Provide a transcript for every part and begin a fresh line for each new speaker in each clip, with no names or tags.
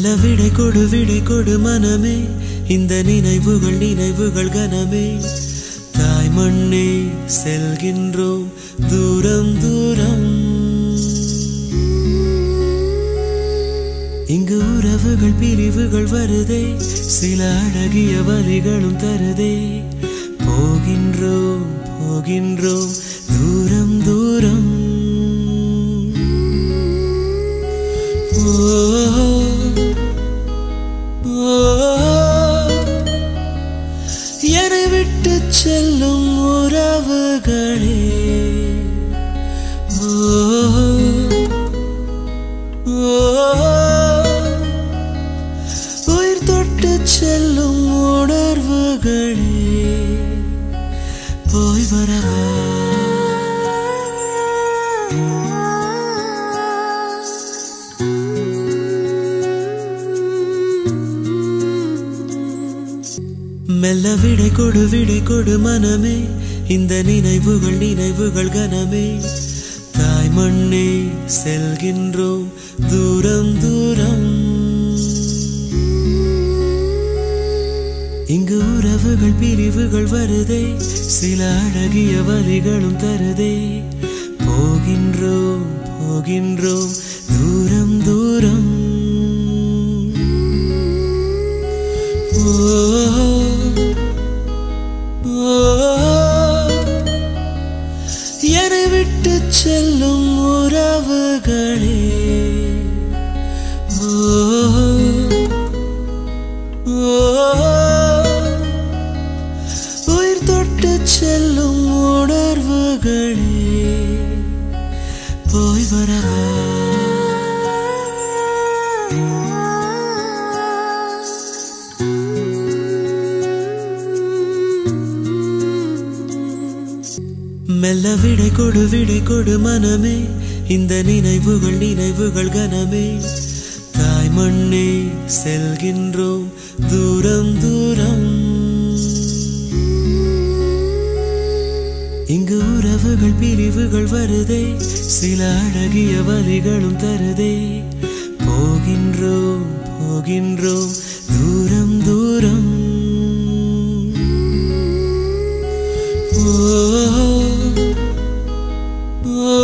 மெல்ல விடை கொடு விடை கொடு மனமே இந்த நினைவுகள் நினைவுகள் கனமே தாய் மண்ணே செல்கின்றோம் தூரம் தூரம் இங்கு உறவுகள் பிரிவுகள் வருதே சில அழகிய வரிகளும் தருதே போகின்றோம் போகின்றோம் தூரம் தூரம் ஓ, ஓ, என்னை விட்டு செல்லும் உறவுகளே ஓ உயிர் தொட்டு செல்லும் உணர்வுகளே போய் வரவா மெல்ல விடை கொடு விடை கொடு மனமே இந்த நினைவுகள் நினைவுகள் கனமே தாய் மண்ணே செல்கின்றோம் தூரம் தூரம் இங்கு உறவுகள் பிரிவுகள் வருதே சில அழகிய வரிகளும் தருதே போகின்றோம் போகின்றோம் தூரம் தூரம் ஓ, ஓ, என்னை விட்டு செல்லும் உறவுகளே ஓ, ஓ, உயிர் தொட்டு செல்லும் உணர்வுகளே போய் வரவா மெல்ல விடை கொடு விடை கொடு மனமே இந்த நினைவுகள் நினைவுகள் கனமே தாய் மண்ணே செல்கின்றோம் தூரம் தூரம் இங்கு உறவுகள் பிரிவுகள் வருதே சில அழகிய வரிகளும் தருதே போகின்றோம் போகின்றோம் தூரம் தூரம் ஓ, ஓ,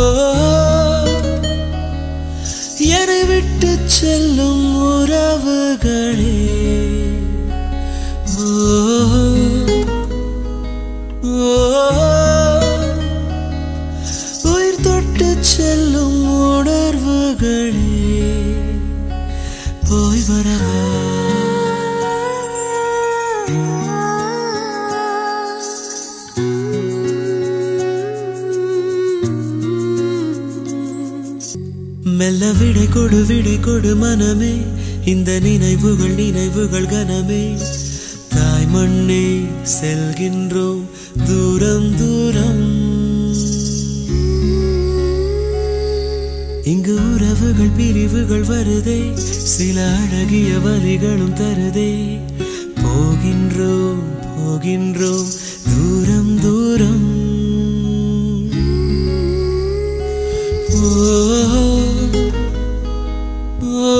என்னை விட்டு செல்லும் உறவுகளே ஓ, ஓ, உயிர் தொட்டு செல்லும் உணர்வுகளே போய் வரவா மெல்ல விடை கொடு விடை கொடு மனமே இந்த நினைவுகள் நினைவுகள் கனமே தாய் மண்ணே செல்கின்றோம் தூரம் தூரம் இங்கு உறவுகள் பிரிவுகள் வருதே சில அழகிய வரிகளும் தருதே போகின்றோம் போகின்றோம் தூரம் தூரம் ஓ, ஓ,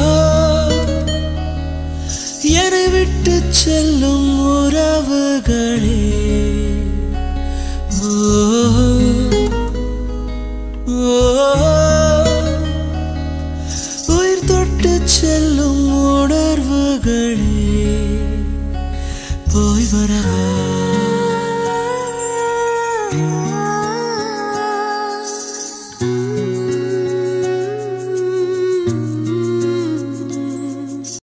என்னை விட்டு செல்லும் உறவுகளே ஓ, ஓ, உயிர் தொட்டு செல்லும் உணர்வுகளே போய் வரவா